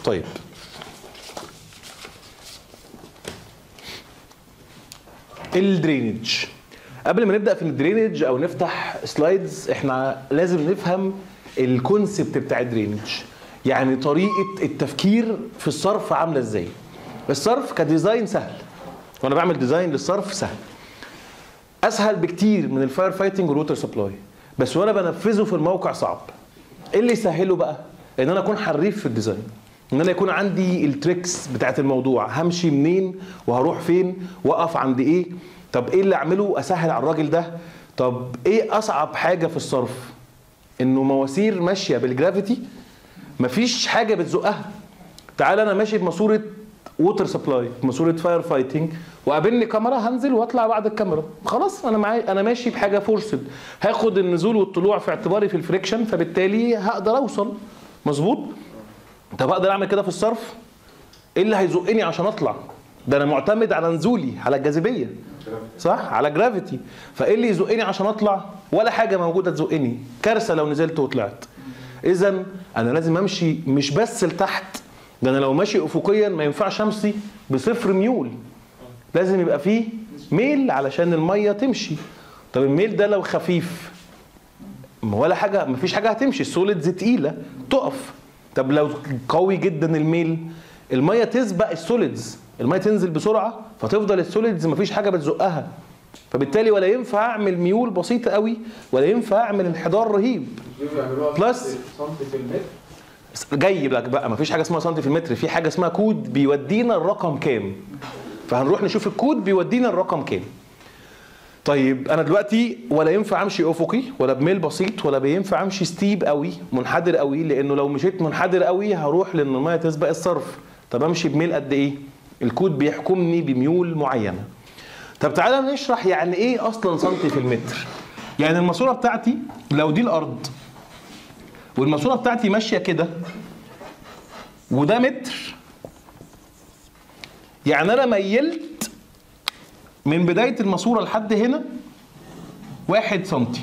طيب الدرينج قبل ما نبدا في الدرينج او نفتح سلايدز احنا لازم نفهم الكونسبت بتاع الدرينج يعني طريقه التفكير في الصرف عامله ازاي الصرف كديزاين سهل وانا بعمل ديزاين للصرف سهل اسهل بكتير من الفاير فايتنج والووتر سبلاي بس وانا بنفذه في الموقع صعب ايه اللي يسهله بقى ان انا اكون حريف في الديزاين ان انا يكون عندي التريكس بتاعت الموضوع همشي منين وهروح فين واقف عند ايه طب ايه اللي اعمله اسهل على الراجل ده طب ايه اصعب حاجه في الصرف انه مواسير ماشيه بالجرافيتي مفيش حاجه بتزقها تعال انا ماشي بماسوره ووتر سبلاي ماسوره فاير فايتنج وقابلني كاميرا هنزل واطلع بعد الكاميرا خلاص انا معايا انا ماشي بحاجه فورسد هاخد النزول والطلوع في اعتباري في الفريكشن فبالتالي هقدر اوصل مظبوط طب اقدر اعمل كده في الصرف ايه اللي هيزقني عشان اطلع ده انا معتمد على نزولي على الجاذبيه صح على جرافيتي فايه اللي يزقني عشان اطلع ولا حاجه موجوده تزقني كارثه لو نزلت وطلعت اذا انا لازم امشي مش بس لتحت ده انا لو ماشي افقيا ما ينفعش امشي بصفر ميول لازم يبقى فيه ميل علشان الميه تمشي طب الميل ده لو خفيف ولا حاجه مفيش حاجه هتمشي السوليدز تقيله تقف طب لو قوي جدا الميل الميه تسبق السوليدز الميه تنزل بسرعه فتفضل السوليدز مفيش حاجه بتزقها فبالتالي ولا ينفع اعمل ميول بسيطه قوي ولا ينفع اعمل انحدار رهيب بلس سنتي في المتر جاي لك بقى مفيش حاجه اسمها سنتي في المتر في حاجه اسمها كود بيودينا الرقم كام فهنروح نشوف الكود بيودينا الرقم كام طيب انا دلوقتي ولا ينفع امشي افقي ولا بميل بسيط ولا بينفع امشي ستيب قوي منحدر قوي لانه لو مشيت منحدر قوي هروح لان الميه تسبق الصرف طب امشي بميل قد ايه الكود بيحكمني بميول معينه طب تعالى نشرح يعني ايه اصلا سنتي في المتر يعني الماسوره بتاعتي لو دي الارض والماسوره بتاعتي ماشيه كده وده متر يعني انا ميلت من بدايه الماسوره لحد هنا واحد سنتي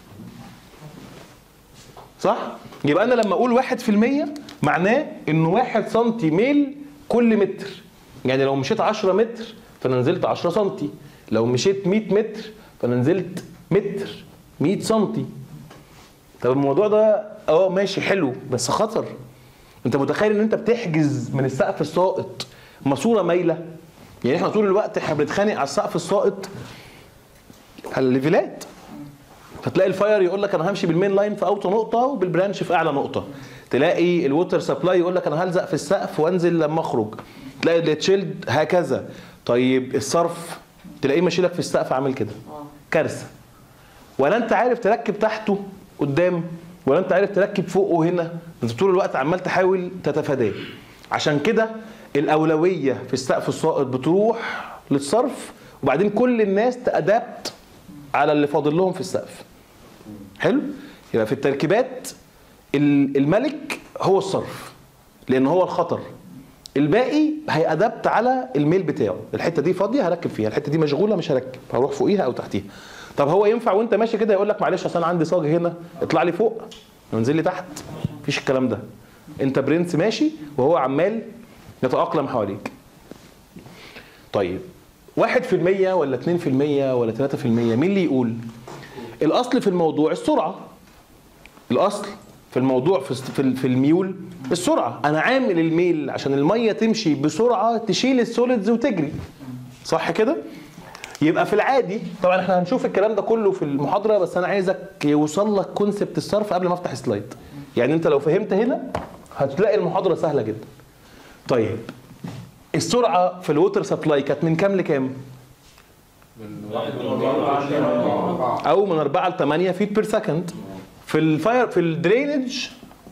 صح؟ يبقى انا لما اقول واحد في المية معناه انه واحد سنتي ميل كل متر يعني لو مشيت 10 متر فانا نزلت 10 سنتي لو مشيت 100 متر فانا نزلت متر 100 سنتي طب الموضوع ده اه ماشي حلو بس خطر انت متخيل ان انت بتحجز من السقف الساقط ماسوره مايله يعني احنا طول الوقت احنا بنتخانق على السقف الساقط على الليفلات فتلاقي الفاير يقول لك انا همشي بالمين لاين في اوطى نقطه وبالبرانش في اعلى نقطه تلاقي الووتر سبلاي يقول لك انا هلزق في السقف وانزل لما اخرج تلاقي التشيلد هكذا طيب الصرف تلاقيه ماشي لك في السقف عامل كده كارثه ولا انت عارف تركب تحته قدام ولا انت عارف تركب فوقه هنا انت طول الوقت عمال تحاول تتفاداه عشان كده الاولويه في السقف الساقط بتروح للصرف وبعدين كل الناس تادابت على اللي فاضل لهم في السقف حلو يبقى في التركيبات ال- الملك هو الصرف لان هو الخطر الباقي هيأدبت على الميل بتاعه الحته دي فاضيه هركب فيها الحته دي مشغوله مش هركب هروح فوقيها او تحتيها طب هو ينفع وانت ماشي كده يقول لك معلش اصل انا عندي صاج هنا اطلع لي فوق وانزل لي تحت مفيش الكلام ده انت برنس ماشي وهو عمال يتأقلم حواليك طيب واحد في المية ولا اتنين في المية ولا تلاتة في المية مين اللي يقول الأصل في الموضوع السرعة الأصل في الموضوع في في- في الميول السرعة أنا عامل الميل عشان المية تمشي بسرعة تشيل السوليدز وتجري صح كده؟ يبقى في العادي طبعا احنا هنشوف الكلام ده كله في المحاضرة بس أنا عايزك يوصل لك كونسبت الصرف قبل ما أفتح سلايد يعني أنت لو فهمت هنا هتلاقي المحاضرة سهلة جدا طيب السرعة في الووتر سبلاي كانت من كام لكام؟ او من 4 ل 8 فيت بير سكند في الفاير في الدرينج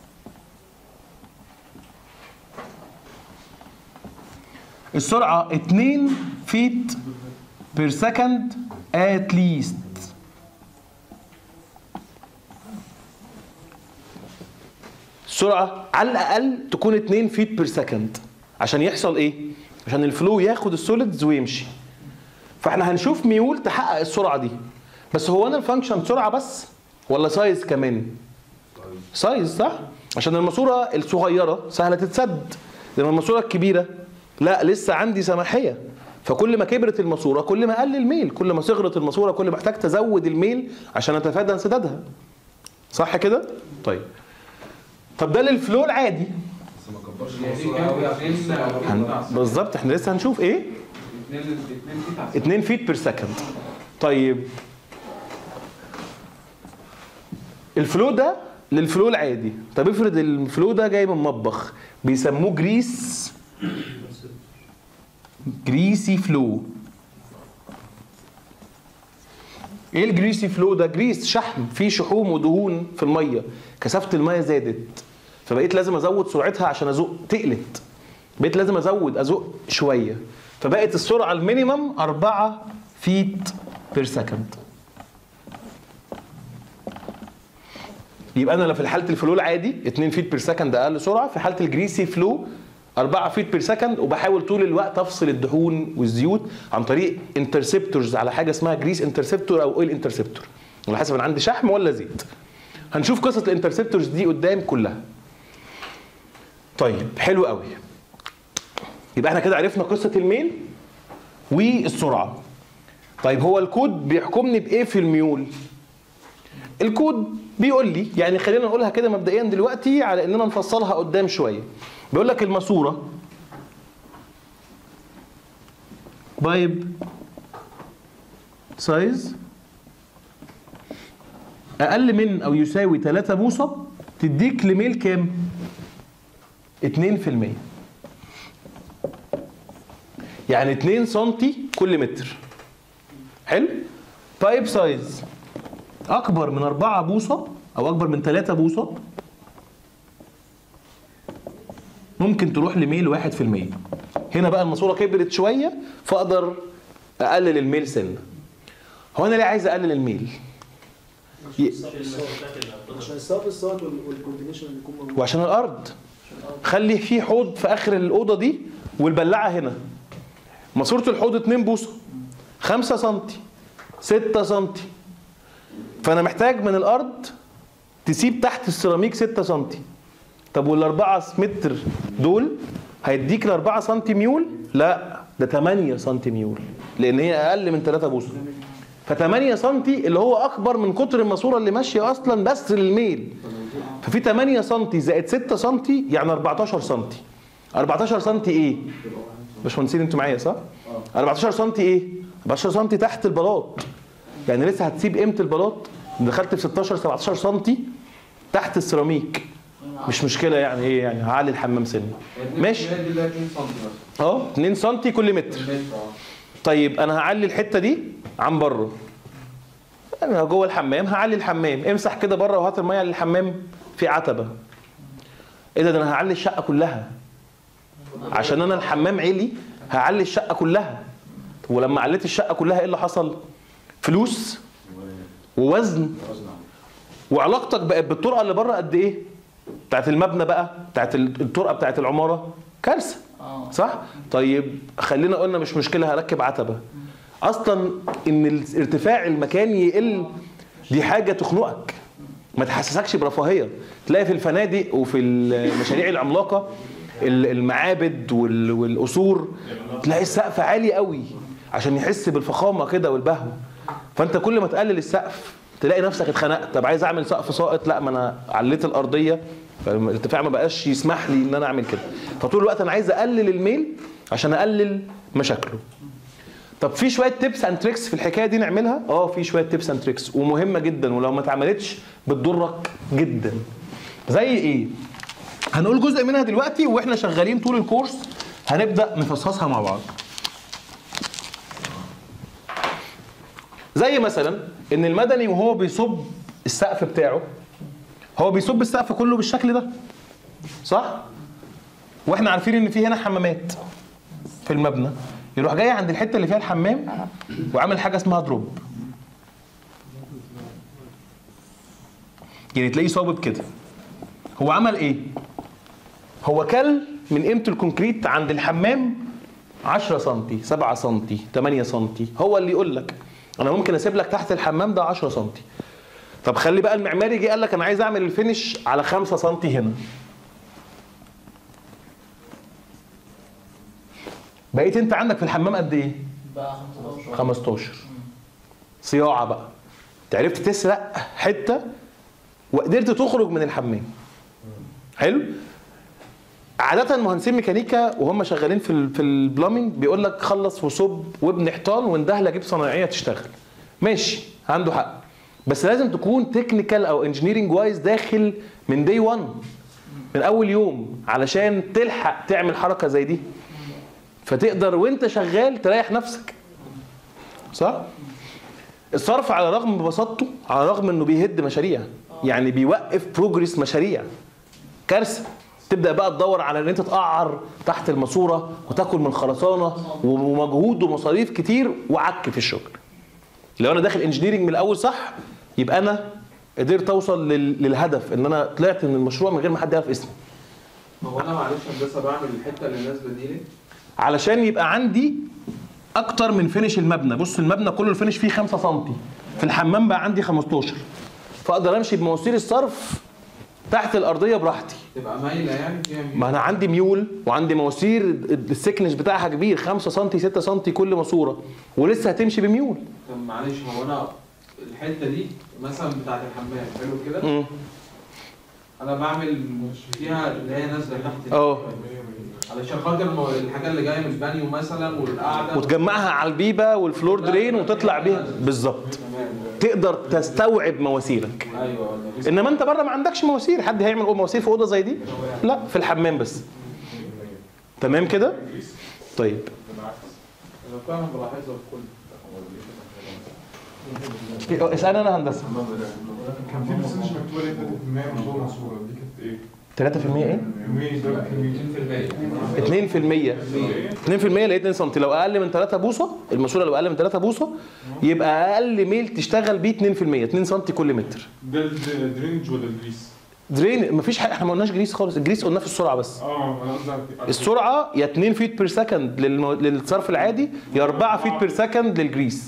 السرعه 2 فيت بير سكند ات ليست السرعه على الاقل تكون 2 فيت بير سكند عشان يحصل ايه عشان الفلو ياخد السوليدز ويمشي فاحنا هنشوف ميول تحقق السرعه دي بس هو انا الفانكشن سرعه بس ولا سايز كمان سايز صح عشان الماسوره الصغيره سهله تتسد لما الماسوره الكبيره لا لسه عندي سماحيه فكل ما كبرت الماسوره كل ما قل الميل كل ما صغرت الماسوره كل ما احتاج تزود الميل عشان اتفادى انسدادها صح كده طيب طب ده للفلو العادي بس ما كبرش يعني الماسوره قوي عشان السرعة هن... بتاعت- بالظبط احنا لسه هنشوف ايه اتنين اتنين فيت على 2 فيت بير سكند طيب الفلو ده للفلو العادي طب افرض الفلو ده جاي من مطبخ بيسموه جريس جريسي فلو ايه الجريسي فلو ده جريس شحم فيه شحوم ودهون في الميه كثافه الميه زادت فبقيت لازم ازود سرعتها عشان ازق تقلت بقيت لازم ازود ازق شويه فبقت السرعه المينيمم 4 فيت بير سكند يبقى انا لو في حاله الفلو العادي 2 فيت بير سكند اقل سرعه في حاله الجريسي فلو 4 فيت بير سكند وبحاول طول الوقت افصل الدهون والزيوت عن طريق انترسبتورز على حاجه اسمها جريس انترسبتور او اويل انترسبتور على حسب انا عندي شحم ولا زيت هنشوف قصه الانترسبتورز دي قدام كلها طيب حلو قوي يبقى احنا كده عرفنا قصه الميل والسرعه طيب هو الكود بيحكمني بايه في الميول الكود بيقول لي يعني خلينا نقولها كده مبدئيا دلوقتي على اننا نفصلها قدام شويه بيقول لك الماسوره بايب سايز اقل من او يساوي 3 بوصه تديك لميل كام 2% يعني 2 سنتي كل متر حلو بايب سايز اكبر من 4 بوصه او اكبر من 3 بوصه ممكن تروح لميل 1% هنا بقى الماسوره كبرت شويه فاقدر اقلل الميل سنه هو انا ليه عايز اقلل الميل ي- عشان الصرف الصوت والكوردينيشن اللي يكون موجود وعشان الارض خلي في حوض في اخر الاوضه دي والبلاعه هنا ماسوره الحوض 2 بوصه 5 سم 6 سم فانا محتاج من الارض تسيب تحت السيراميك 6 سم طب والاربعة متر دول هيديك ال 4 سم ميول لا ده 8 سم ميول لان هي اقل من 3 بوصه ف 8 سم اللي هو اكبر من قطر الماسوره اللي ماشيه اصلا بس للميل ففي 8 سم زائد 6 سم يعني 14 سم 14 سم ايه؟ باشمهندسين انتوا معايا صح؟ 14 سم ايه؟ 14 سم تحت البلاط يعني لسه هتسيب قيمه البلاط دخلت في 16 17 سم تحت السيراميك مش مشكله يعني ايه يعني هعلي الحمام سنه ماشي. دي اللي هي 2 سم بس اه 2 سم كل متر المتر اه طيب انا هعلي الحته دي عن بره انا جوه الحمام هعلي الحمام امسح كده بره وهات الميه للحمام في عتبه ايه ده ده انا هعلي الشقه كلها عشان انا الحمام عالي هعلي الشقه كلها ولما عليت الشقه كلها ايه اللي حصل فلوس ووزن وعلاقتك بقت بالطرقه اللي بره قد ايه بتاعت المبنى بقى بتاعت الطرقه بتاعت العماره كارثه صح طيب خلينا قلنا مش مشكله هركب عتبه اصلا ان الارتفاع المكاني يقل دي حاجه تخنقك ما تحسسكش برفاهيه تلاقي في الفنادق وفي المشاريع العملاقه ال- المعابد وال- والقصور تلاقي السقف عالي قوي عشان يحس بالفخامه كده والبهو فانت كل ما تقلل السقف تلاقي نفسك اتخنقت طب عايز اعمل سقف ساقط لا ما انا عليت الارضيه فالارتفاع ما بقاش يسمح لي ان انا اعمل كده فطول الوقت انا عايز اقلل الميل عشان اقلل مشاكله طب في شويه تيبس اند تريكس في الحكايه دي نعملها اه في شويه تيبس اند تريكس ومهمه جدا ولو ما اتعملتش بتضرك جدا زي ايه هنقول جزء منها دلوقتي واحنا شغالين طول الكورس هنبدا نفصصها مع بعض زي مثلا ان المدني وهو بيصب السقف بتاعه هو بيصب السقف كله بالشكل ده صح واحنا عارفين ان في هنا حمامات في المبنى يروح جاي عند الحته اللي فيها الحمام وعامل حاجه اسمها دروب يعني تلاقيه صابب كده هو عمل ايه هو كل من قيمه الكونكريت عند الحمام 10 سم 7 سم 8 سم هو اللي يقول لك انا ممكن اسيب لك تحت الحمام ده 10 سم طب خلي بقى المعماري جه قال لك انا عايز اعمل الفينش على 5 سم هنا بقيت انت عندك في الحمام قد ايه بقى 15 15 صياعه بقى انت عرفت تسرق حته وقدرت تخرج من الحمام حلو عادة مهندسين ميكانيكا وهم شغالين في ال في البلامينج بيقول لك خلص وصب وابني حيطان واندهله جيب صنايعيه تشتغل. ماشي عنده حق بس لازم تكون تكنيكال او انجينيرنج وايز داخل من دي 1 من اول يوم علشان تلحق تعمل حركه زي دي. فتقدر وانت شغال تريح نفسك. صح؟ الصرف على الرغم من بساطته على الرغم انه بيهد مشاريع يعني بيوقف بروجرس مشاريع كارثه تبدا بقى تدور على ان انت تقعر تحت الماسوره وتاكل من خرسانه ومجهود ومصاريف كتير وعك في الشغل لو انا داخل انجينيرنج من الاول صح يبقى انا قدرت اوصل لل- للهدف ان انا طلعت من المشروع من غير ما حد يعرف اسمي هو انا معلش هندسه بعمل الحته اللي نازله دي ليه؟ علشان يبقى عندي اكتر من فينش المبنى بص المبنى كله الفينش فيه 5 سم في الحمام بقى عندي 15 فاقدر امشي بمواسير الصرف تحت الارضيه براحتي تبقى مايله يعني فيها ميل. ما انا عندي ميول وعندي مواسير السكنس بتاعها كبير 5 سم 6 سم كل ماسوره ولسه هتمشي بميول طب معلش هو انا الحته دي مثلا بتاعت الحمام حلو كده مم. انا بعمل فيها اللي هي نازله تحت دي. اه علشان خاطر المو- الحاجه اللي جايه من البانيو مثلا والقعده وتجمعها على البيبه والفلور درين وتطلع بيها بالظبط تمام تقدر تستوعب مواسيرك ايوه ده انما انت بره ما عندكش مواسير حد هيعمل مواسير في اوضه زي دي لا في الحمام بس تمام كده طيب انا فعلا بلاحظها في كل اسالني انا هندسه كان في برسنتج مكتوبه اللي فاتت 100 من جوه مصوره دي كانت 3% ايه؟ ايه 100 ده كان 2% 2% اللي هي 2 سم لو اقل من 3 بوصه الماسوره لو اقل من 3 بوصه يبقى اقل ميل تشتغل بيه 2% 2 سم كل متر ده الدرينج ولا الجريس؟ درين مفيش حاجه احنا ما قلناش جريس خالص الجريس قلناه في السرعه بس اه انا قصدي على- السرعه يا 2 فيت بير سكند للمو... للصرف العادي يا 4 فيت بير سكند للجريس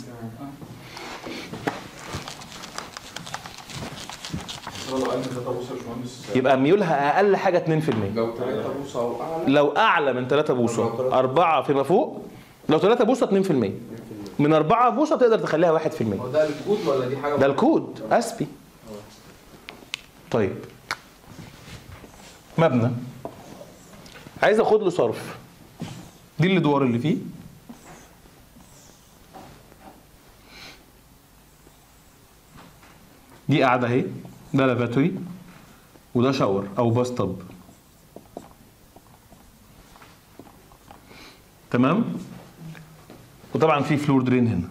لو قال 3 بوصه يا باشمهندس يبقى ميولها اقل حاجه 2% لو 3 بوصه او اعلى لو اعلى من 3 بوصه 4 فيما فوق لو 3 بوصه 2% من 4 بوصه تقدر تخليها 1% هو ده الكود ولا دي حاجه ده الكود اسبي طيب مبنى عايز اخد له صرف دي الادوار اللي فيه دي قاعده اهي ده لافاتوري وده شاور او باث تب تمام وطبعا في فلور درين هنا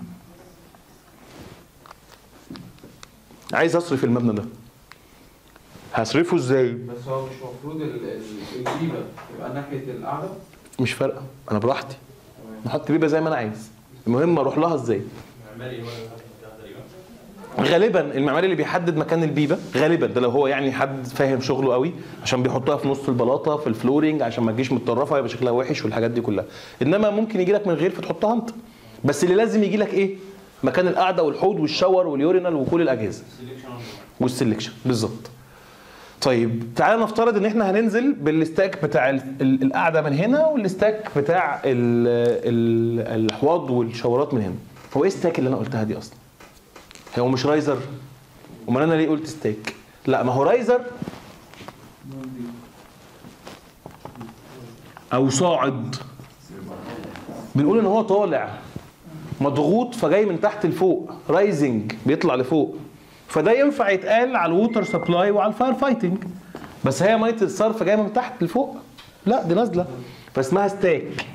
عايز اصرف المبنى ده هصرفه ازاي بس هو مش المفروض ال- ال- الجيبه تبقى ناحيه القعده مش فارقه انا براحتي احط بيبه زي ما انا عايز المهم اروح لها ازاي غالبا المعماري اللي بيحدد مكان البيبه غالبا ده لو هو يعني حد فاهم شغله قوي عشان بيحطها في نص البلاطه في الفلورينج عشان ما تجيش متطرفه يبقى شكلها وحش والحاجات دي كلها انما ممكن يجي لك من غير فتحطها انت بس اللي لازم يجي لك ايه مكان القعده والحوض والشاور واليورينال وكل الاجهزه والسلكشن بالظبط طيب تعالى نفترض ان احنا هننزل بالستاك بتاع ال- ال- القعده من هنا والستاك بتاع ال ال الحواض والشاورات من هنا هو ايه الستاك اللي انا قلتها دي اصلا هو مش رايزر امال انا ليه قلت ستاك لا ما هو رايزر او صاعد بنقول ان هو طالع مضغوط فجاي من تحت لفوق رايزنج بيطلع لفوق فده ينفع يتقال على الووتر سبلاي وعلى الفاير فايتنج بس هي ميه الصرف جايه من تحت لفوق لا دي نازله فاسمها ستاك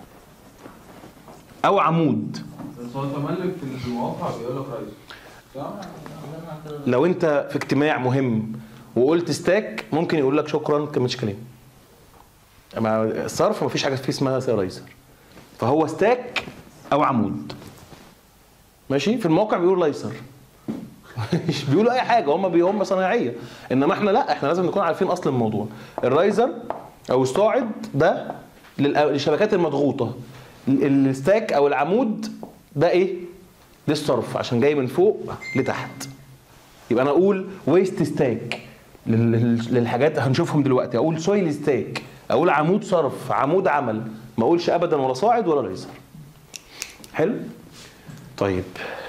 او عمود بس هو تملك في المواقع بيقول لك رايز صح؟ لو انت في اجتماع مهم وقلت ستاك ممكن يقول لك شكرا ما تكملش كلام اما الصرف مفيش حاجه فيه اسمها رايزر فهو ستاك او عمود ماشي في الموقع بيقول لايسر مش بيقولوا اي حاجه هم بي هم صنايعيه انما احنا لا احنا لازم نكون عارفين اصل الموضوع الرايزر او الصاعد ده للأ- للشبكات المضغوطه ال- الستاك او العمود ده ايه ده الصرف عشان جاي من فوق لتحت يبقى انا اقول ويست ستاك للحاجات هنشوفهم دلوقتي اقول سويل ستاك اقول عمود صرف عمود عمل ما اقولش ابدا ولا صاعد ولا ليزر حلو طيب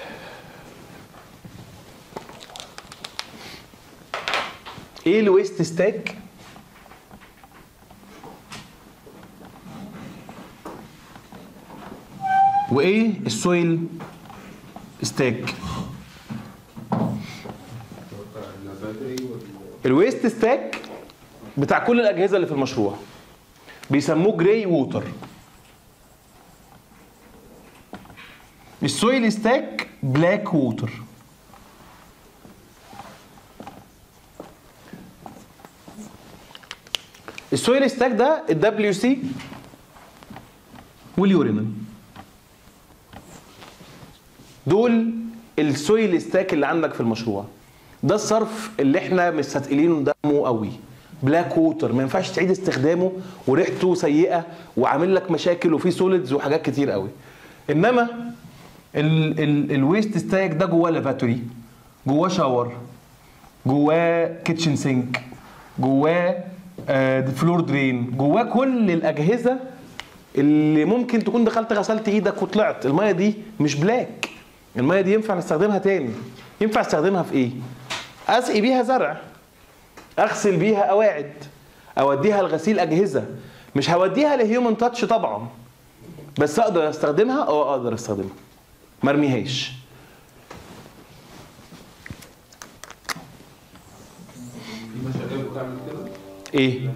ايه الويست ستاك وايه السويل ستاك الويست ستاك بتاع كل الاجهزه اللي في المشروع بيسموه جراي ووتر السويل ستاك بلاك ووتر السويل ستاك ده الدبليو سي واليورينال دول السويل ستاك اللي عندك في المشروع ده الصرف اللي احنا مستثقلينه دمه قوي بلاك ووتر ما ينفعش تعيد استخدامه وريحته سيئه وعامل لك مشاكل وفيه سوليدز وحاجات كتير قوي انما ال ال الويست ستاك ده جواه لافاتوري جواه شاور جواه كيتشن سينك جواه آه فلور درين جواه كل الاجهزه اللي ممكن تكون دخلت غسلت ايدك وطلعت الميه دي مش بلاك الميه دي ينفع نستخدمها تاني ينفع استخدمها في ايه اسقي بيها زرع اغسل بيها قواعد اوديها لغسيل اجهزه مش هوديها لهيومن تاتش طبعا بس اقدر استخدمها اه اقدر استخدمها ما ارميهاش في مشاريع بتعمل كده ايه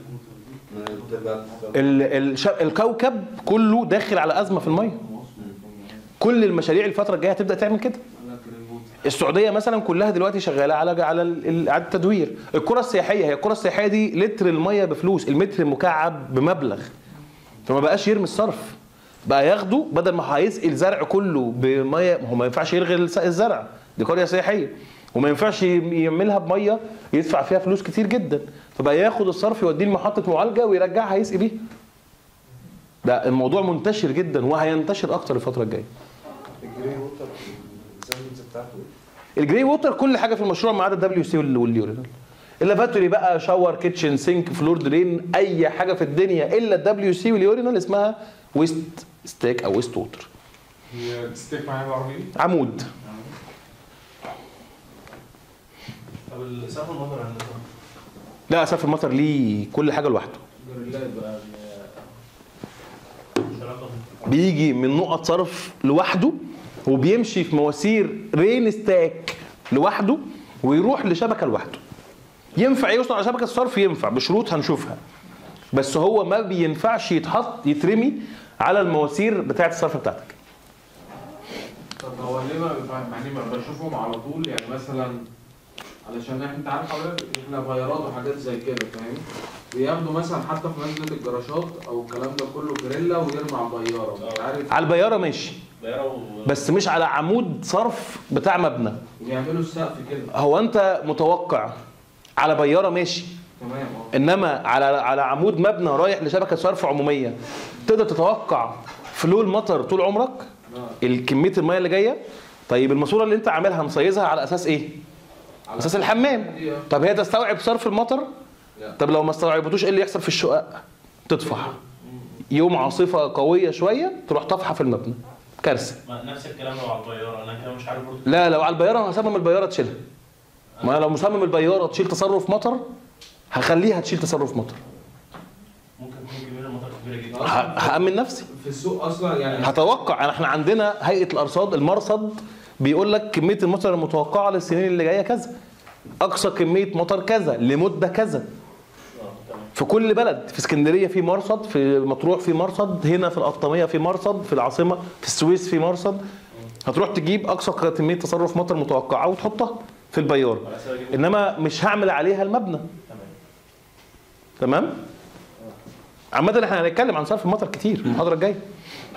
ال ال الكوكب كله داخل على ازمه في الميه كل المشاريع الفتره الجايه هتبدا تعمل كده السعوديه مثلا كلها دلوقتي شغاله على على ال- ال- اعاده التدوير القرى السياحيه هي القرى السياحيه دي لتر الميه بفلوس المتر المكعب بمبلغ فما بقاش يرمي الصرف بقى ياخده بدل ما هيسقي الزرع كله بميه ما هو ما ينفعش يلغي الس- الزرع دي قريه سياحيه وما ينفعش ي- يعملها بميه يدفع فيها فلوس كتير جدا فبقى ياخد الصرف يوديه لمحطه معالجه ويرجعها يسقي بيها ده الموضوع منتشر جدا وهينتشر اكتر الفتره الجايه الجري ووتر الزمنز بتاعته الجري ووتر كل حاجه في المشروع ما عدا الدبليو سي واليورينال اللافاتوري بقى شاور كيتشن سينك فلور درين اي حاجه في الدنيا الا الدبليو سي واليورينال اسمها ويست ستيك او ويست ووتر هي الستيك معناها بالعربي ايه؟ عمود طب السقف المطر هندسه لا اسف المطر ليه كل حاجه لوحده جريلات بقى مش علاقه بيجي من نقط صرف لوحده وبيمشي في مواسير رين ستاك لوحده ويروح لشبكه لوحده ينفع يوصل على شبكه الصرف ينفع بشروط هنشوفها بس هو ما بينفعش يتحط يترمي على المواسير بتاعه الصرف بتاعتك طب هو ليه ما يعني ما بشوفهم على طول يعني مثلا علشان احنا انت عارف حضرتك احنا غيارات وحاجات زي كده فاهم بياخدوا مثلا حتى في نزله الجراشات او الكلام ده كله جريلا ويرمي على البياره مش عارف على البياره ماشي دايره و... بس مش على عمود صرف بتاع مبنى ويعملوا السقف كده هو انت متوقع على بياره ماشي تمام اه انما على على عمود مبنى رايح لشبكه صرف عموميه تقدر تتوقع فلو المطر طول عمرك لا. الكميه الميه اللي جايه طيب الماسوره اللي انت عاملها مصيزها على اساس ايه على اساس الحمام دي اه. طب هي تستوعب صرف المطر لا. طب لو ما استوعبتوش ايه اللي يحصل في الشقق تطفح يوم عاصفه قويه شويه تروح طافحه في المبنى كارثه ما نفس الكلام لو على الطياره انا كده مش عارف برضه لا لو على البياره انا هصمم البياره تشيلها ما أنا لو مصمم البياره تشيل تصرف مطر هخليها تشيل تصرف مطر ممكن تكون كميه المطر كبيره جدا ه- هامن نفسي في السوق اصلا يعني هتوقع احنا عندنا هيئه الارصاد المرصد بيقول لك كميه المطر المتوقعه للسنين اللي جايه كذا اقصى كميه مطر كذا لمده كذا اه تمام في كل بلد في اسكندريه في مرصد في مطروح في مرصد هنا في القطاميه في مرصد في العاصمه في السويس في مرصد هتروح تجيب اقصى كميه تصرف مطر متوقعه وتحطها في البيار على اساس اجيب انما مش هعمل عليها المبنى تمام تمام عامة احنا هنتكلم عن صرف المطر كتير المحاضرة الجاية